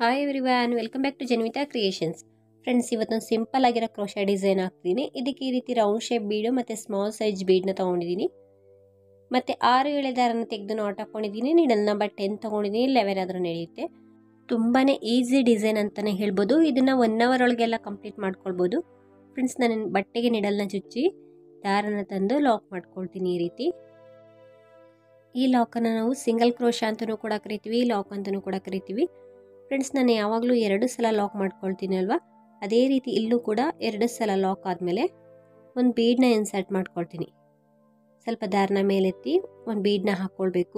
hi everyone welcome back to Janvita creations friends ಇವತ್ತೊಂದು simple ಆಗಿರೋ crochet design ಹಾಕ್ತೀನಿ ಇದಕ್ಕೆ ಈ ರೀತಿ ರೌಂಡ್ ಶೇಪ್ ಬೀಡು ಮತ್ತು ಸ್ಮಾಲ್ ಸೈಜ್ ಬೀಡನ್ನ ತೊಗೊಂಡಿದ್ದೀನಿ ಮತ್ತು ಆರು ಏಳೆ ದಾರನ ತೆಗೆದು ನಾಟ್ ಹಾಕ್ಕೊಂಡಿದ್ದೀನಿ ನೀಡಲ್ ನಂಬರ್ ಟೆನ್ ತೊಗೊಂಡಿದ್ದೀನಿ ಲೆವೆನ್ ಆದರೂ ನಡೆಯುತ್ತೆ ತುಂಬಾ ಈಸಿ ಡಿಸೈನ್ ಅಂತಲೇ ಹೇಳ್ಬೋದು ಇದನ್ನು ಒನ್ ಅವರ್ ಒಳಗೆಲ್ಲ ಕಂಪ್ಲೀಟ್ ಮಾಡ್ಕೊಳ್ಬೋದು ಫ್ರೆಂಡ್ಸ್ ನಾನು ಬಟ್ಟೆಗೆ ನಿಡಲ್ನ ಚುಚ್ಚಿ ದಾರನ ತಂದು ಲಾಕ್ ಮಾಡ್ಕೊಳ್ತೀನಿ ಈ ರೀತಿ ಈ ಲಾಕನ್ನು ನಾವು ಸಿಂಗಲ್ ಕ್ರೋಶ ಅಂತಲೂ ಕೂಡ ಕರಿತೀವಿ ಲಾಕ್ ಅಂತಲೂ ಕೂಡ ಕರಿತೀವಿ ಫ್ರೆಂಡ್ಸ್ ನಾನು ಯಾವಾಗಲೂ ಎರಡು ಸಲ ಲಾಕ್ ಮಾಡ್ಕೊಳ್ತೀನಿ ಅಲ್ವಾ ಅದೇ ರೀತಿ ಇಲ್ಲೂ ಕೂಡ ಎರಡು ಸಲ ಲಾಕ್ ಆದಮೇಲೆ ಒಂದು ಬೀಡನ್ನ ಇನ್ಸರ್ಟ್ ಮಾಡ್ಕೊಳ್ತೀನಿ ಸ್ವಲ್ಪ ದಾರನ ಮೇಲೆತ್ತಿ ಒಂದು ಬೀಡನ್ನ ಹಾಕ್ಕೊಳ್ಬೇಕು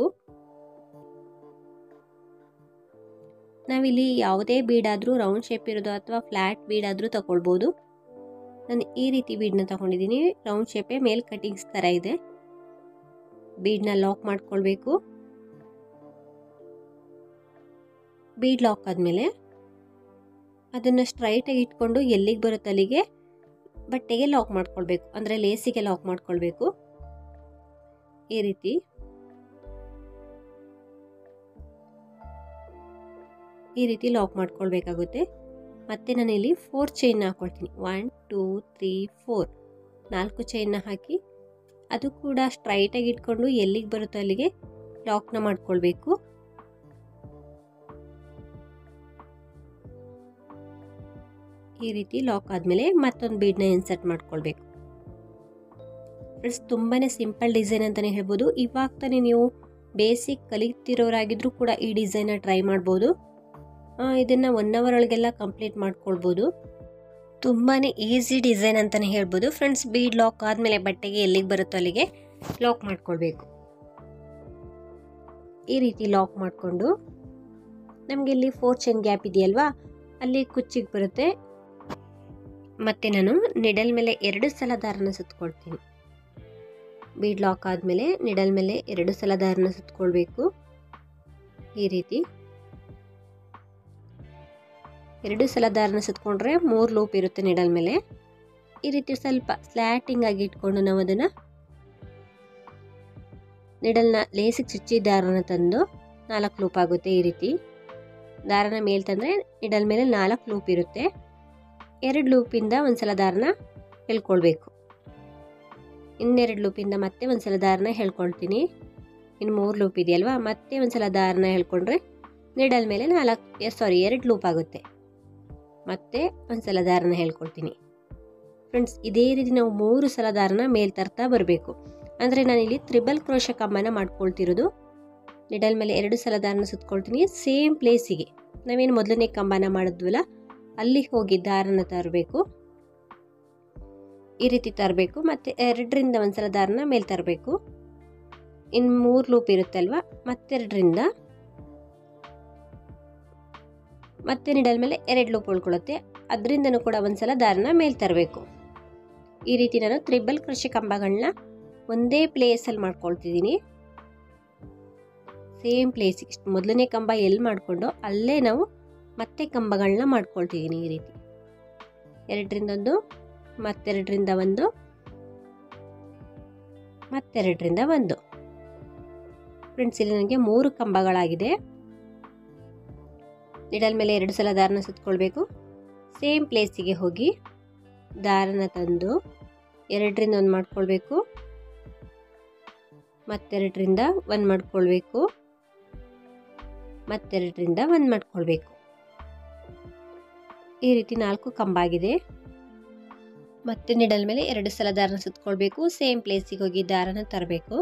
ನಾವಿಲ್ಲಿ ಯಾವುದೇ ಬೀಡಾದರೂ ರೌಂಡ್ ಶೇಪ್ ಇರೋದು ಅಥವಾ ಫ್ಲ್ಯಾಟ್ ಬೀಡಾದರೂ ತಗೊಳ್ಬೋದು ನಾನು ಈ ರೀತಿ ಬೀಡನ್ನ ತಗೊಂಡಿದ್ದೀನಿ ರೌಂಡ್ ಶೇಪೇ ಮೇಲ್ ಕಟಿಂಗ್ಸ್ ಥರ ಇದೆ ಬೀಡನ್ನ ಲಾಕ್ ಮಾಡ್ಕೊಳ್ಬೇಕು ಬೀಡ್ ಲಾಕ್ ಆದಮೇಲೆ ಅದನ್ನು ಸ್ಟ್ರೈಟಾಗಿ ಇಟ್ಕೊಂಡು ಎಲ್ಲಿಗೆ ಬರುತ್ತೆ ಅಲ್ಲಿಗೆ ಬಟ್ಟೆಗೆ ಲಾಕ್ ಮಾಡ್ಕೊಳ್ಬೇಕು ಅಂದರೆ ಲೇಸಿಗೆ ಲಾಕ್ ಮಾಡ್ಕೊಳ್ಬೇಕು ಈ ರೀತಿ ಈ ರೀತಿ ಲಾಕ್ ಮಾಡ್ಕೊಳ್ಬೇಕಾಗುತ್ತೆ ಮತ್ತೆ ನಾನಿಲ್ಲಿ ಫೋರ್ ಚೈನ್ ಹಾಕ್ಕೊಳ್ತೀನಿ ಒನ್ ಟೂ ತ್ರೀ ಫೋರ್ ನಾಲ್ಕು ಚೈನ್ನ ಹಾಕಿ ಅದು ಕೂಡ ಸ್ಟ್ರೈಟಾಗಿ ಇಟ್ಕೊಂಡು ಎಲ್ಲಿಗೆ ಬರುತ್ತೋ ಅಲ್ಲಿಗೆ ಲಾಕ್ನ ಮಾಡ್ಕೊಳ್ಬೇಕು ಈ ರೀತಿ ಲಾಕ್ ಆದಮೇಲೆ ಮತ್ತೊಂದು ಬೀಡನ್ನ ಇನ್ಸರ್ಟ್ ಮಾಡ್ಕೊಳ್ಬೇಕು ಫ್ರೆಂಡ್ಸ್ ತುಂಬಾ ಸಿಂಪಲ್ ಡಿಸೈನ್ ಅಂತಲೇ ಹೇಳ್ಬೋದು ಇವಾಗ ತಾನೇ ನೀವು ಬೇಸಿಕ್ ಕಲಿತಿರೋರಾಗಿದ್ರೂ ಕೂಡ ಈ ಡಿಸೈನ್ನ ಟ್ರೈ ಮಾಡ್ಬೋದು ಇದನ್ನು ಒನ್ ಅವರ್ ಒಳಗೆಲ್ಲ ಕಂಪ್ಲೀಟ್ ಮಾಡ್ಕೊಳ್ಬೋದು ತುಂಬಾ ಈಸಿ ಡಿಸೈನ್ ಅಂತಲೇ ಹೇಳ್ಬೋದು ಫ್ರೆಂಡ್ಸ್ ಬೀಡ್ ಲಾಕ್ ಆದಮೇಲೆ ಬಟ್ಟೆಗೆ ಎಲ್ಲಿಗೆ ಬರುತ್ತೋ ಅಲ್ಲಿಗೆ ಲಾಕ್ ಮಾಡ್ಕೊಳ್ಬೇಕು ಈ ರೀತಿ ಲಾಕ್ ಮಾಡಿಕೊಂಡು ನಮಗೆ ಇಲ್ಲಿ ಫೋರ್ ಚೈನ್ ಗ್ಯಾಪ್ ಇದೆಯಲ್ವಾ ಅಲ್ಲಿ ಕುಚ್ಚಿಗೆ ಬರುತ್ತೆ ಮತ್ತು ನಾನು ನಿಡಲ್ ಮೇಲೆ ಎರಡು ಸಲ ದಾರನ ಸುತ್ಕೊಳ್ತೀನಿ ಬೀಡ್ ಲಾಕ್ ಆದಮೇಲೆ ನಿಡಲ್ ಮೇಲೆ ಎರಡು ಸಲ ದಾರನ ಸುತ್ಕೊಳ್ಬೇಕು ಈ ರೀತಿ ಎರಡು ಸಲ ದಾರನ ಸುತ್ಕೊಂಡ್ರೆ ಮೂರು ಲೂಪ್ ಇರುತ್ತೆ ನಿಡಲ್ ಮೇಲೆ ಈ ರೀತಿ ಸ್ವಲ್ಪ ಸ್ಲ್ಯಾಟಿಂಗ್ ಆಗಿ ಇಟ್ಕೊಂಡು ನಾವು ಅದನ್ನು ನಿಡಲ್ನ ಲೇಸಿಗೆ ಚುಚ್ಚಿ ದಾರನ ತಂದು ನಾಲ್ಕು ಲೂಪ್ ಆಗುತ್ತೆ ಈ ರೀತಿ ದಾರನ ಮೇಲೆ ತಂದರೆ ನಿಡಲ್ ಮೇಲೆ ನಾಲ್ಕು ಲೂಪ್ ಇರುತ್ತೆ ಎರಡು ಲೂಪಿಂದ ಒಂದ್ಸಲ ದಾರನ ಹೇಳ್ಕೊಳ್ಬೇಕು ಇನ್ನೆರಡು ಲೂಪಿಂದ ಮತ್ತೆ ಒಂದ್ಸಲ ದಾರನ ಹೇಳ್ಕೊಳ್ತೀನಿ ಇನ್ನು ಮೂರು ಲೂಪ್ ಇದೆಯಲ್ವಾ ಮತ್ತೆ ಒಂದ್ಸಲ ದಾರನ ಹೇಳ್ಕೊಂಡ್ರೆ ನಿಡಲ್ ಮೇಲೆ ನಾಲ್ಕು ಸಾರಿ ಎರಡು ಲೂಪ್ ಆಗುತ್ತೆ ಮತ್ತೆ ಒಂದ್ಸಲ ದಾರನ ಹೇಳ್ಕೊಳ್ತೀನಿ ಫ್ರೆಂಡ್ಸ್ ಇದೇ ರೀತಿ ನಾವು ಮೂರು ಸಲ ದಾರನ ಮೇಲ್ ತರ್ತಾ ಬರಬೇಕು ಅಂದರೆ ನಾನಿಲ್ಲಿ ತ್ರಿಬಲ್ ಕ್ರೋಶ ಕಂಬನ ಮಾಡ್ಕೊಳ್ತಿರೋದು ನಿಡಲ್ ಮೇಲೆ ಎರಡು ಸಲ ದಾರನ ಸುತ್ಕೊಳ್ತೀನಿ ಸೇಮ್ ಪ್ಲೇಸಿಗೆ ನಾವೇನು ಮೊದಲನೇ ಕಂಬನ ಮಾಡಿದ್ವಲ್ಲ ಅಲ್ಲಿ ಹೋಗಿ ದಾರನ ತರಬೇಕು ಈ ರೀತಿ ತರಬೇಕು ಮತ್ತು ಎರಡರಿಂದ ಒಂದ್ಸಲ ದಾರನ ಮೇಲೆ ತರಬೇಕು ಇನ್ನು ಮೂರು ಲೂಪ್ ಇರುತ್ತಲ್ವ ಮತ್ತೆರಡರಿಂದ ಮತ್ತೆ ನಿಡಲ್ ಮೇಲೆ ಎರಡು ಲೂಪ್ ಉಳ್ಕೊಳ್ಳುತ್ತೆ ಅದರಿಂದನೂ ಕೂಡ ಒಂದ್ಸಲ ದಾರನ ಮೇಲೆ ತರಬೇಕು ಈ ರೀತಿ ನಾನು ತ್ರಿಬಲ್ ಕೃಷಿ ಕಂಬಗಳನ್ನ ಒಂದೇ ಪ್ಲೇಸಲ್ಲಿ ಮಾಡ್ಕೊಳ್ತಿದ್ದೀನಿ ಸೇಮ್ ಪ್ಲೇಸ್ ಮೊದಲನೇ ಕಂಬ ಎಲ್ಲಿ ಮಾಡಿಕೊಂಡು ಅಲ್ಲೇ ನಾವು ಮತ್ತೆ ಕಂಬಗಳನ್ನ ಮಾಡ್ಕೊಳ್ತಿದ್ದೀನಿ ಈ ರೀತಿ ಎರಡರಿಂದ ಒಂದು ಮತ್ತೆರಡರಿಂದ ಒಂದು ಮತ್ತೆರಡರಿಂದ ಒಂದು ಫ್ರೆಂಡ್ಸ್ ಇಲ್ಲಿ ನನಗೆ ಮೂರು ಕಂಬಗಳಾಗಿದೆ ನಿಡಲ್ ಮೇಲೆ ಎರಡು ಸಲ ದಾರನ ಸುತ್ಕೊಳ್ಬೇಕು ಸೇಮ್ ಪ್ಲೇಸಿಗೆ ಹೋಗಿ ದಾರನ ತಂದು ಎರಡರಿಂದ ಒಂದು ಮಾಡ್ಕೊಳ್ಬೇಕು ಮತ್ತೆರಡರಿಂದ ಒಂದು ಮಾಡ್ಕೊಳ್ಬೇಕು ಮತ್ತೆರಡರಿಂದ ಒಂದು ಮಾಡ್ಕೊಳ್ಬೇಕು ಈ ರೀತಿ ನಾಲ್ಕು ಕಂಬ ಆಗಿದೆ ಮತ್ತೆ ನಿಡಲ್ ಮೇಲೆ ಎರಡು ಸಲ ದಾರನ ಸುತ್ಕೊಳ್ಬೇಕು ಸೇಮ್ ಪ್ಲೇಸಿಗೆ ಹೋಗಿ ದಾರನ ತರಬೇಕು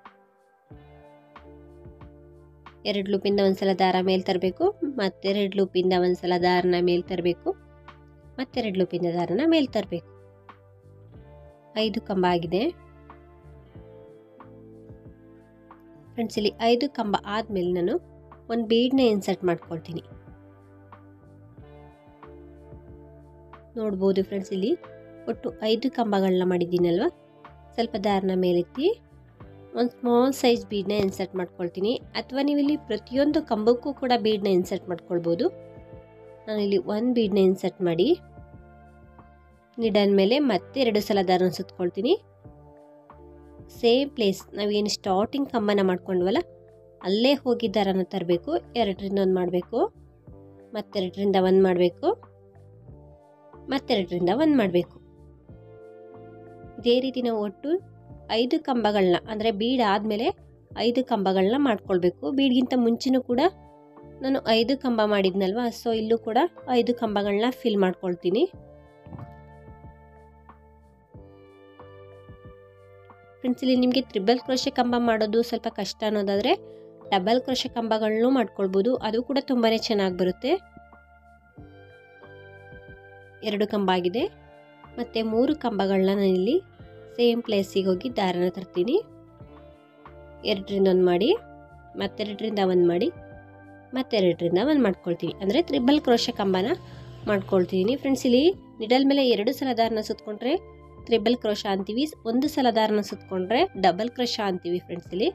ಎರಡು ಲೂಪಿಂದ ಒಂದ್ಸಲ ದಾರ ಮೇಲೆ ತರಬೇಕು ಮತ್ತೆರಡು ಲೂಪಿಂದ ಒಂದ್ಸಲ ದಾರನ ಮೇಲೆ ತರಬೇಕು ಮತ್ತೆರಡು ಲೂಪಿಂದ ದಾರನ ಮೇಲೆ ತರಬೇಕು ಐದು ಕಂಬ ಆಗಿದೆ ಫ್ರೆಂಡ್ಸ್ ಇಲ್ಲಿ ಐದು ಕಂಬ ಆದಮೇಲೆ ನಾನು ಒಂದು ಬೀಡನ್ನ ಇನ್ಸರ್ಟ್ ಮಾಡ್ಕೊಳ್ತೀನಿ ನೋಡ್ಬೋದು ಫ್ರೆಂಡ್ಸ್ ಇಲ್ಲಿ ಒಟ್ಟು ಐದು ಕಂಬಗಳನ್ನ ಮಾಡಿದ್ದೀನಲ್ವ ಸ್ವಲ್ಪ ದಾರನ ಮೇಲೆತ್ತಿ ಒಂದು ಸ್ಮಾಲ್ ಸೈಜ್ ಬೀಡನ್ನ ಇನ್ಸರ್ಟ್ ಮಾಡ್ಕೊಳ್ತೀನಿ ಅಥವಾ ನೀವು ಇಲ್ಲಿ ಪ್ರತಿಯೊಂದು ಕಂಬಕ್ಕೂ ಕೂಡ ಬೀಡನ್ನ ಇನ್ಸರ್ಟ್ ಮಾಡ್ಕೊಳ್ಬೋದು ನಾನಿಲ್ಲಿ ಒಂದು ಬೀಡನ್ನ ಇನ್ಸರ್ಟ್ ಮಾಡಿ ನಿಡಲ್ ಮೇಲೆ ಮತ್ತೆ ಎರಡು ಸಲ ದಾರನ ಸುತ್ಕೊಳ್ತೀನಿ ಸೇಮ್ ಪ್ಲೇಸ್ ನಾವೇನು ಸ್ಟಾರ್ಟಿಂಗ್ ಕಂಬನ ಮಾಡ್ಕೊಂಡ್ವಲ್ಲ ಅಲ್ಲೇ ಹೋಗಿ ದಾರನ ತರಬೇಕು ಎರಡರಿಂದ ಒಂದು ಮಾಡಬೇಕು ಮತ್ತೆರಡರಿಂದ ಒಂದು ಮಾಡಬೇಕು ಮತ್ತೆರಡರಿಂದ ಒಂದು ಮಾಡಬೇಕು ಇದೇ ರೀತಿ ನಾವು ಒಟ್ಟು ಐದು ಕಂಬಗಳನ್ನ ಅಂದರೆ ಬೀಡ್ ಆದಮೇಲೆ ಐದು ಕಂಬಗಳನ್ನ ಮಾಡ್ಕೊಳ್ಬೇಕು ಬೀಡ್ಗಿಂತ ಮುಂಚೆನೂ ಕೂಡ ನಾನು ಐದು ಕಂಬ ಮಾಡಿದ್ನಲ್ವ ಸೊ ಇಲ್ಲೂ ಕೂಡ ಐದು ಕಂಬಗಳನ್ನ ಫಿಲ್ ಮಾಡ್ಕೊಳ್ತೀನಿ ಫ್ರೆಂಡ್ಸ್ ಇಲ್ಲಿ ನಿಮಗೆ ತ್ರಿಬಲ್ ಕ್ರೋಶೆ ಕಂಬ ಮಾಡೋದು ಸ್ವಲ್ಪ ಕಷ್ಟ ಅನ್ನೋದಾದರೆ ಡಬಲ್ ಕ್ರೋಶೆ ಕಂಬಗಳನ್ನೂ ಮಾಡ್ಕೊಳ್ಬೋದು ಅದು ಕೂಡ ತುಂಬಾ ಚೆನ್ನಾಗಿ ಬರುತ್ತೆ ಎರಡು ಕಂಬ ಆಗಿದೆ ಮತ್ತು ಮೂರು ಕಂಬಗಳನ್ನ ನಾನಿಲ್ಲಿ ಸೇಮ್ ಪ್ಲೇಸಿಗೆ ಹೋಗಿ ದಾರನ ತರ್ತೀನಿ ಎರಡರಿಂದ ಒಂದು ಮಾಡಿ ಮತ್ತೆರಡರಿಂದ ಒಂದು ಮಾಡಿ ಮತ್ತೆರಡರಿಂದ ಒಂದು ಮಾಡ್ಕೊಳ್ತೀನಿ ಅಂದರೆ ತ್ರಿಬಲ್ ಕ್ರೋಶ ಕಂಬನ ಮಾಡ್ಕೊಳ್ತೀನಿ ಫ್ರೆಂಡ್ಸ್ ಇಲ್ಲಿ ನಿಡಲ್ ಮೇಲೆ ಎರಡು ಸಲ ದಾರನ ಸುತ್ಕೊಂಡ್ರೆ ತ್ರಿಬಲ್ ಕ್ರೋಶ ಅಂತೀವಿ ಒಂದು ಸಲ ದಾರನ ಸುತ್ಕೊಂಡ್ರೆ ಡಬಲ್ ಕ್ರೋಶ ಅಂತೀವಿ ಫ್ರೆಂಡ್ಸ್ ಇಲ್ಲಿ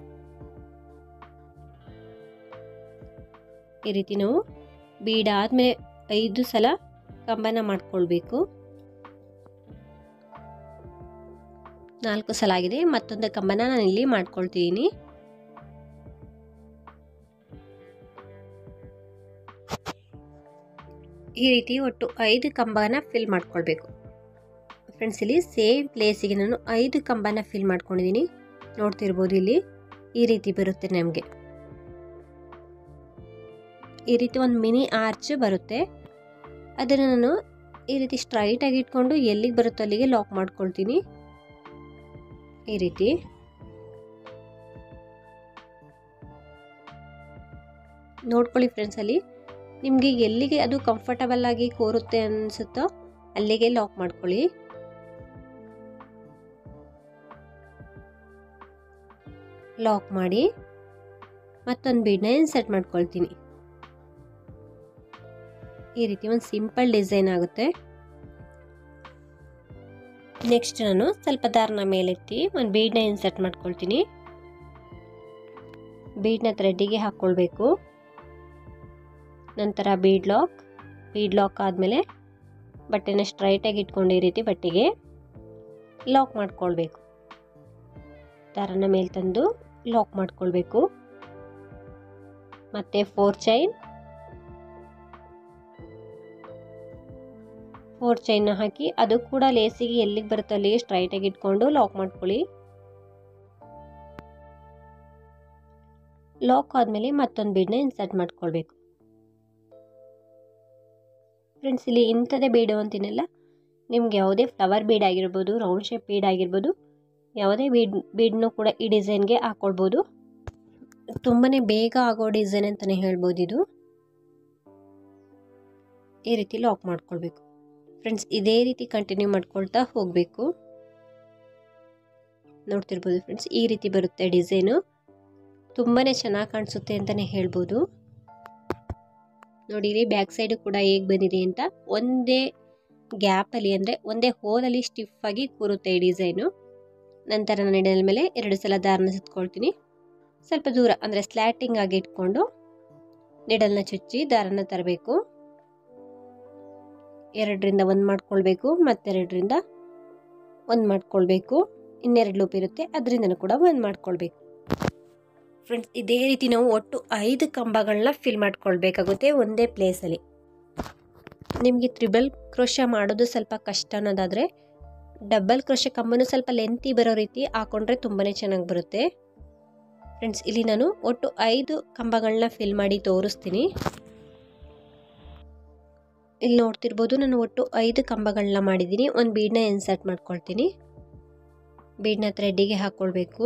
ಈ ರೀತಿ ನಾವು ಬೀಡಾದ್ಮೇಲೆ ಐದು ಸಲ ಕಂಬನ ಮಾಡ್ಕೊಳ್ಬೇಕು ನಾಲ್ಕು ಸಲ ಆಗಿದೆ ಮತ್ತೊಂದು ಕಂಬನ ನಾನು ಇಲ್ಲಿ ಮಾಡ್ಕೊಳ್ತೀನಿ ಈ ರೀತಿ ಒಟ್ಟು ಐದು ಕಂಬನ ಫಿಲ್ ಮಾಡ್ಕೊಳ್ಬೇಕು ಫ್ರೆಂಡ್ಸ್ ಇಲ್ಲಿ ಸೇಮ್ ಪ್ಲೇಸಿಗೆ ನಾನು ಐದು ಕಂಬನ ಫಿಲ್ ಮಾಡ್ಕೊಂಡಿದ್ದೀನಿ ನೋಡ್ತಿರ್ಬೋದು ಇಲ್ಲಿ ಈ ರೀತಿ ಬರುತ್ತೆ ನಮಗೆ ಈ ರೀತಿ ಒಂದು ಮಿನಿ ಆರ್ಚ್ ಬರುತ್ತೆ ಅದನ್ನು ನಾನು ಈ ರೀತಿ ಸ್ಟ್ರೈಟಾಗಿ ಇಟ್ಕೊಂಡು ಎಲ್ಲಿಗೆ ಬರುತ್ತೋ ಅಲ್ಲಿಗೆ ಲಾಕ್ ಮಾಡ್ಕೊಳ್ತೀನಿ ಈ ರೀತಿ ನೋಡ್ಕೊಳ್ಳಿ ಫ್ರೆಂಡ್ಸ್ ಅಲ್ಲಿ ನಿಮಗೆ ಎಲ್ಲಿಗೆ ಅದು ಕಂಫರ್ಟಬಲ್ ಆಗಿ ಕೂರುತ್ತೆ ಅನಿಸುತ್ತೋ ಅಲ್ಲಿಗೆ ಲಾಕ್ ಮಾಡ್ಕೊಳ್ಳಿ ಲಾಕ್ ಮಾಡಿ ಮತ್ತೊಂದು ಬೀಡನ್ನ ಇನ್ಸರ್ಟ್ ಮಾಡ್ಕೊಳ್ತೀನಿ ಈ ರೀತಿ ಒಂದು ಸಿಂಪಲ್ ಡಿಸೈನ್ ಆಗುತ್ತೆ ನೆಕ್ಸ್ಟ್ ನಾನು ಸ್ವಲ್ಪ ದಾರನ ಮೇಲೆತ್ತಿ ಒಂದು ಬೀಡನ್ನ ಇನ್ಸರ್ಟ್ ಮಾಡ್ಕೊಳ್ತೀನಿ ಬೀಡನ್ನ ಥ್ರೆಡ್ಡಿಗೆ ಹಾಕ್ಕೊಳ್ಬೇಕು ನಂತರ ಬೀಡ್ ಲಾಕ್ ಬೀಡ್ ಲಾಕ್ ಆದಮೇಲೆ ಬಟ್ಟೆನ ಸ್ಟ್ರೈಟಾಗಿ ಇಟ್ಕೊಂಡು ಈ ರೀತಿ ಬಟ್ಟೆಗೆ ಲಾಕ್ ಮಾಡ್ಕೊಳ್ಬೇಕು ದಾರನ ಮೇಲೆ ತಂದು ಲಾಕ್ ಮಾಡ್ಕೊಳ್ಬೇಕು ಮತ್ತು ಫೋರ್ ಚೈನ್ ಫೋರ್ ಚೈನ್ನ ಹಾಕಿ ಅದು ಕೂಡ ಲೇಸಿಗೆ ಎಲ್ಲಿಗೆ ಬರುತ್ತೋ ಅಲ್ಲಿಗೆ ಸ್ಟ್ರೈಟಾಗಿ ಇಟ್ಕೊಂಡು ಲಾಕ್ ಮಾಡ್ಕೊಳ್ಳಿ ಲಾಕ್ ಆದಮೇಲೆ ಮತ್ತೊಂದು ಬೀಡನ್ನ ಇನ್ಸರ್ಟ್ ಮಾಡ್ಕೊಳ್ಬೇಕು ಫ್ರೆಂಡ್ಸ್ ಇಲ್ಲಿ ಇಂಥದೇ ಬೀಡು ಅಂತೀನಲ್ಲ ನಿಮ್ಗೆ ಯಾವುದೇ ಫ್ಲವರ್ ಬೀಡ್ ಆಗಿರ್ಬೋದು ರೌಂಡ್ ಶೇಪ್ ಬೀಡ್ ಆಗಿರ್ಬೋದು ಯಾವುದೇ ಬೀಡ್ ಬೀಡ್ನು ಕೂಡ ಈ ಡಿಸೈನ್ಗೆ ಹಾಕ್ಕೊಳ್ಬೋದು ತುಂಬಾ ಬೇಗ ಆಗೋ ಡಿಸೈನ್ ಅಂತಲೇ ಹೇಳ್ಬೋದು ಇದು ಈ ರೀತಿ ಲಾಕ್ ಮಾಡ್ಕೊಳ್ಬೇಕು ಫ್ರೆಂಡ್ಸ್ ಇದೇ ರೀತಿ ಕಂಟಿನ್ಯೂ ಮಾಡ್ಕೊಳ್ತಾ ಹೋಗಬೇಕು ನೋಡ್ತಿರ್ಬೋದು ಫ್ರೆಂಡ್ಸ್ ಈ ರೀತಿ ಬರುತ್ತೆ ಡಿಸೈನು ತುಂಬಾ ಚೆನ್ನಾಗಿ ಕಾಣಿಸುತ್ತೆ ಅಂತಲೇ ಹೇಳ್ಬೋದು ನೋಡಿರಿ ಬ್ಯಾಕ್ ಸೈಡು ಕೂಡ ಹೇಗೆ ಬಂದಿದೆ ಅಂತ ಒಂದೇ ಗ್ಯಾಪಲ್ಲಿ ಅಂದರೆ ಒಂದೇ ಹೋಲಲ್ಲಿ ಸ್ಟಿಫ್ ಆಗಿ ಕೂರುತ್ತೆ ಈ ಡಿಸೈನು ನಂತರ ನಾನು ಇಡಲ್ ಮೇಲೆ ಎರಡು ಸಲ ದಾರನ ಸುತ್ಕೊಳ್ತೀನಿ ಸ್ವಲ್ಪ ದೂರ ಅಂದರೆ ಸ್ಲ್ಯಾಟಿಂಗ್ ಆಗಿ ಇಟ್ಕೊಂಡು ನಿಡಲ್ನ ಚುಚ್ಚಿ ದಾರನ ತರಬೇಕು ಎರಡರಿಂದ ಒಂದು ಮಾಡ್ಕೊಳ್ಬೇಕು ಮತ್ತೆರಡರಿಂದ ಒಂದು ಮಾಡ್ಕೊಳ್ಬೇಕು ಇನ್ನೆರಡು ಲೂಪ್ ಇರುತ್ತೆ ಅದರಿಂದನೂ ಕೂಡ ಒಂದು ಮಾಡ್ಕೊಳ್ಬೇಕು ಫ್ರೆಂಡ್ಸ್ ಇದೇ ರೀತಿ ನಾವು ಒಟ್ಟು ಐದು ಕಂಬಗಳನ್ನ ಫಿಲ್ ಮಾಡ್ಕೊಳ್ಬೇಕಾಗುತ್ತೆ ಒಂದೇ ಪ್ಲೇಸಲ್ಲಿ ನಿಮಗೆ ತ್ರಿಬಲ್ ಕ್ರೋಶ ಮಾಡೋದು ಸ್ವಲ್ಪ ಕಷ್ಟ ಅನ್ನೋದಾದರೆ ಡಬಲ್ ಕ್ರೋಶ ಕಂಬನೂ ಸ್ವಲ್ಪ ಲೆಂತಿ ಬರೋ ರೀತಿ ಹಾಕೊಂಡ್ರೆ ತುಂಬಾ ಚೆನ್ನಾಗಿ ಬರುತ್ತೆ ಫ್ರೆಂಡ್ಸ್ ಇಲ್ಲಿ ನಾನು ಒಟ್ಟು ಐದು ಕಂಬಗಳನ್ನ ಫಿಲ್ ಮಾಡಿ ತೋರಿಸ್ತೀನಿ ಇಲ್ಲಿ ನೋಡ್ತಿರ್ಬೋದು ನಾನು ಒಟ್ಟು ಐದು ಕಂಬಗಳನ್ನ ಮಾಡಿದ್ದೀನಿ ಒಂದು ಬೀಡನ್ನ ಇನ್ಸರ್ಟ್ ಮಾಡ್ಕೊಳ್ತೀನಿ ಬೀಡನ್ನ ಥ್ರೆಡ್ಡಿಗೆ ಹಾಕ್ಕೊಳ್ಬೇಕು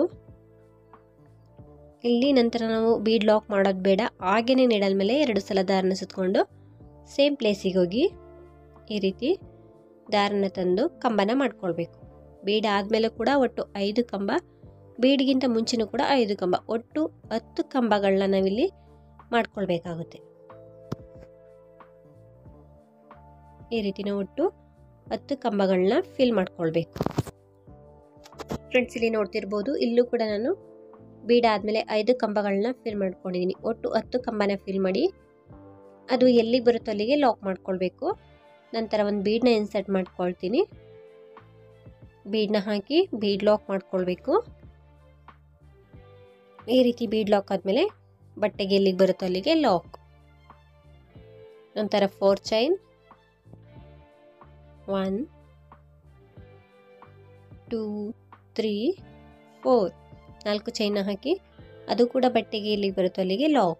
ಇಲ್ಲಿ ನಂತರ ನಾವು ಬೀಡ್ ಲಾಕ್ ಮಾಡೋದು ಬೇಡ ಹಾಗೇನೆ ನೀಡಲ್ ಮೇಲೆ ಎರಡು ಸಲ ದಾರನ ಸುತ್ಕೊಂಡು ಸೇಮ್ ಪ್ಲೇಸಿಗೆ ಹೋಗಿ ಈ ರೀತಿ ದಾರನ ತಂದು ಕಂಬನ ಮಾಡ್ಕೊಳ್ಬೇಕು ಬೀಡ್ ಆದಮೇಲೆ ಕೂಡ ಒಟ್ಟು ಐದು ಕಂಬ ಬೀಡ್ಗಿಂತ ಮುಂಚೆನೂ ಕೂಡ ಐದು ಕಂಬ ಒಟ್ಟು ಹತ್ತು ಕಂಬಗಳನ್ನ ನಾವಿಲ್ಲಿ ಮಾಡ್ಕೊಳ್ಬೇಕಾಗುತ್ತೆ ಈ ರೀತಿ ನಾವು ಒಟ್ಟು ಹತ್ತು ಕಂಬಗಳನ್ನ ಫಿಲ್ ಮಾಡ್ಕೊಳ್ಬೇಕು ಫ್ರೆಂಡ್ಸ್ ಇಲ್ಲಿ ನೋಡ್ತಿರ್ಬೋದು ಇಲ್ಲೂ ಕೂಡ ನಾನು ಬೀಡ್ ಆದಮೇಲೆ ಐದು ಕಂಬಗಳನ್ನ ಫಿಲ್ ಮಾಡ್ಕೊಂಡಿದ್ದೀನಿ ಒಟ್ಟು ಹತ್ತು ಕಂಬನ ಫಿಲ್ ಮಾಡಿ ಅದು ಎಲ್ಲಿಗೆ ಬರುತ್ತೋ ಅಲ್ಲಿಗೆ ಲಾಕ್ ಮಾಡ್ಕೊಳ್ಬೇಕು ನಂತರ ಒಂದು ಬೀಡನ್ನ ಇನ್ಸರ್ಟ್ ಮಾಡ್ಕೊಳ್ತೀನಿ ಬೀಡನ್ನ ಹಾಕಿ ಬೀಡ್ ಲಾಕ್ ಮಾಡ್ಕೊಳ್ಬೇಕು ಈ ರೀತಿ ಬೀಡ್ ಲಾಕ್ ಆದಮೇಲೆ ಬಟ್ಟೆಗೆ ಎಲ್ಲಿಗೆ ಬರುತ್ತೋ ಅಲ್ಲಿಗೆ ಲಾಕ್ ನಂತರ four chain one two three four ನಾಲ್ಕು ಚೈನ ಹಾಕಿ ಅದು ಕೂಡ ಬಟ್ಟೆಗೆ ಇಲ್ಲಿ ಬರುತ್ತೋ ಅಲ್ಲಿಗೆ ಲಾಕ್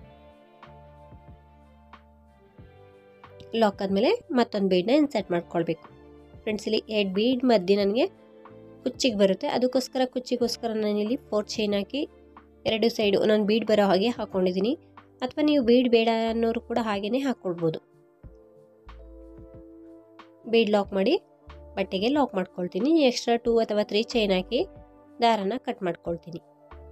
ಲಾಕ್ ಆದಮೇಲೆ ಮತ್ತೊಂದು ಬೀಡನ್ನ ಇನ್ಸರ್ಟ್ ಮಾಡ್ಕೊಳ್ಬೇಕು ಫ್ರೆಂಡ್ಸ್ ಇಲ್ಲಿ ಎರಡು ಬೀಡ್ ಮಧ್ಯೆ ನನಗೆ ಕುಚ್ಚಿಗೆ ಬರುತ್ತೆ ಅದಕ್ಕೋಸ್ಕರ ಕುಚ್ಚಿಗೋಸ್ಕರ ನಾನಿಲ್ಲಿ ಫೋರ್ ಚೈನ್ ಹಾಕಿ ಎರಡು ಸೈಡು ಒಂದೊಂದು ಬೀಡ್ ಬರೋ ಹಾಗೆ ಹಾಕ್ಕೊಂಡಿದ್ದೀನಿ ಅಥವಾ ನೀವು ಬೀಡ್ ಬೇಡ ಅನ್ನೋರು ಕೂಡ ಹಾಗೇ ಹಾಕ್ಕೊಳ್ಬೋದು ಬೀಡ್ ಲಾಕ್ ಮಾಡಿ ಬಟ್ಟೆಗೆ ಲಾಕ್ ಮಾಡ್ಕೊಳ್ತೀನಿ ಎಕ್ಸ್ಟ್ರಾ ಟೂ ಅಥವಾ ತ್ರೀ ಚೈನ್ ಹಾಕಿ ದಾರನ ಕಟ್ ಮಾಡ್ಕೊಳ್ತೀನಿ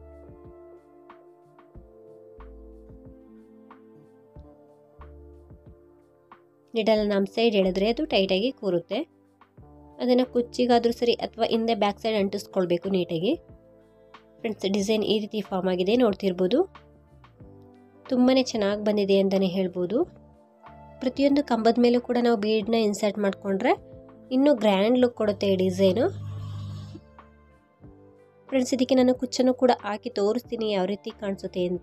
ನಿಡಲ್ ನಮ್ಮ ಸೈಡ್ ಎಳೆದ್ರೆ ಅದು ಟೈಟಾಗಿ ಕೂರುತ್ತೆ ಅದನ್ನು ಕುಚ್ಚಿಗಾದರೂ ಸರಿ ಅಥವಾ ಹಿಂದೆ ಬ್ಯಾಕ್ ಸೈಡ್ ಅಂಟಿಸ್ಕೊಳ್ಬೇಕು ನೀಟಾಗಿ ಫ್ರೆಂಡ್ಸ್ ಡಿಸೈನ್ ಈ ರೀತಿ ಫಾರ್ಮ್ ಆಗಿದೆ ನೋಡ್ತಿರ್ಬೋದು ತುಂಬಾ ಚೆನ್ನಾಗಿ ಬಂದಿದೆ ಅಂತಲೇ ಹೇಳ್ಬೋದು ಪ್ರತಿಯೊಂದು ಕಂಬದ ಮೇಲೂ ಕೂಡ ನಾವು ಬೀಡನ್ನ ಇನ್ಸರ್ಟ್ ಮಾಡಿಕೊಂಡ್ರೆ ಇನ್ನೂ ಗ್ರ್ಯಾಂಡ್ ಲುಕ್ ಕೊಡುತ್ತೆ ಈ ಡಿಸೈನು ಫ್ರೆಂಡ್ಸ್ ಇದಕ್ಕೆ ನಾನು ಕುಚ್ಚನ್ನು ಕೂಡ ಹಾಕಿ ತೋರಿಸ್ತೀನಿ ಯಾವ ರೀತಿ ಕಾಣಿಸುತ್ತೆ ಅಂತ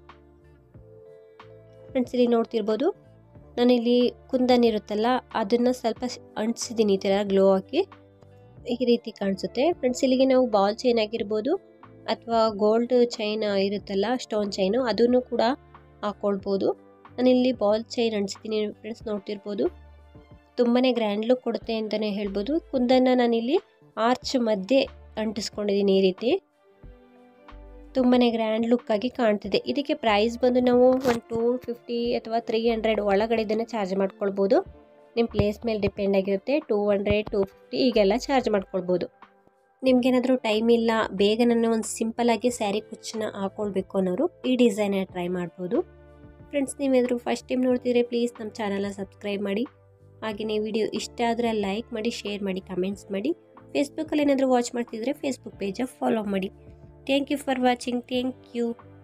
ಫ್ರೆಂಡ್ಸ್ ಇಲ್ಲಿ ನೋಡ್ತಿರ್ಬೋದು ನಾನಿಲ್ಲಿ ಕುಂದನ್ ಇರುತ್ತಲ್ಲ ಅದನ್ನು ಸ್ವಲ್ಪ ಅಂಟಿಸಿದ್ದೀನಿ ಈ ಥರ ಗ್ಲೋ ಹಾಕಿ ಈ ರೀತಿ ಕಾಣಿಸುತ್ತೆ ಫ್ರೆಂಡ್ಸ್ ಇಲ್ಲಿಗೆ ನಾವು ಬಾಲ್ ಚೈನ್ ಆಗಿರ್ಬೋದು ಅಥವಾ ಗೋಲ್ಡ್ ಚೈನ್ ಇರುತ್ತಲ್ಲ ಸ್ಟೋನ್ ಚೈನು ಅದನ್ನು ಕೂಡ ಹಾಕ್ಕೊಳ್ಬೋದು ನಾನಿಲ್ಲಿ ಬಾಲ್ ಚೈನ್ ಅಂಟಿಸ್ತೀನಿ ಫ್ರೆಂಡ್ಸ್ ನೋಡ್ತಿರ್ಬೋದು ತುಂಬಾ ಗ್ರ್ಯಾಂಡ್ ಲುಕ್ ಕೊಡುತ್ತೆ ಅಂತಲೇ ಹೇಳ್ಬೋದು ಕುಂದನ್ನು ನಾನಿಲ್ಲಿ ಆರ್ಚ್ ಮಧ್ಯೆ ಅಂಟಿಸ್ಕೊಂಡಿದ್ದೀನಿ ಈ ರೀತಿ ತುಂಬಾ ಗ್ರ್ಯಾಂಡ್ ಲುಕ್ ಆಗಿ ಕಾಣ್ತಿದೆ ಇದಕ್ಕೆ ಪ್ರೈಸ್ ಬಂದು ನಾವು ಒಂದು ಟೂ ಫಿಫ್ಟಿ ಅಥವಾ ತ್ರೀ ಹಂಡ್ರೆಡ್ ಒಳಗಡೆ ಇದನ್ನು ಚಾರ್ಜ್ ಮಾಡ್ಕೊಳ್ಬೋದು ನಿಮ್ಮ ಪ್ಲೇಸ್ ಮೇಲೆ ಡಿಪೆಂಡ್ ಆಗಿರುತ್ತೆ ಟೂ ಹಂಡ್ರೆಡ್ ಟೂ ಫಿಫ್ಟಿ ಈಗೆಲ್ಲ ಚಾರ್ಜ್ ಮಾಡ್ಕೊಳ್ಬೋದು ನಿಮ್ಗೇನಾದರೂ ಟೈಮ್ ಇಲ್ಲ ಬೇಗ ನನ್ನ ಒಂದು ಸಿಂಪಲ್ಲಾಗಿ ಸ್ಯಾರಿ ಕುಚ್ಚನ್ನ ಹಾಕ್ಕೊಳ್ಬೇಕು ಅನ್ನೋರು ಈ ಡಿಸೈನ ಟ್ರೈ ಮಾಡ್ಬೋದು ಫ್ರೆಂಡ್ಸ್ ನೀವೇನಾದರೂ ಫಸ್ಟ್ ಟೈಮ್ ನೋಡ್ತಿದ್ರೆ ಪ್ಲೀಸ್ ನಮ್ಮ ಚಾನಲ್ನ ಸಬ್ಸ್ಕ್ರೈಬ್ ಮಾಡಿ ಹಾಗೆಯೇ ವಿಡಿಯೋ ಇಷ್ಟ ಆದರೆ ಲೈಕ್ ಮಾಡಿ ಶೇರ್ ಮಾಡಿ ಕಮೆಂಟ್ಸ್ ಮಾಡಿ ಫೇಸ್ಬುಕ್ಕಲ್ಲಿ ಏನಾದರೂ ವಾಚ್ ಮಾಡ್ತಿದ್ರೆ ಫೇಸ್ಬುಕ್ ಪೇಜ ಫಾಲೋ ಮಾಡಿ thank you for watching thank you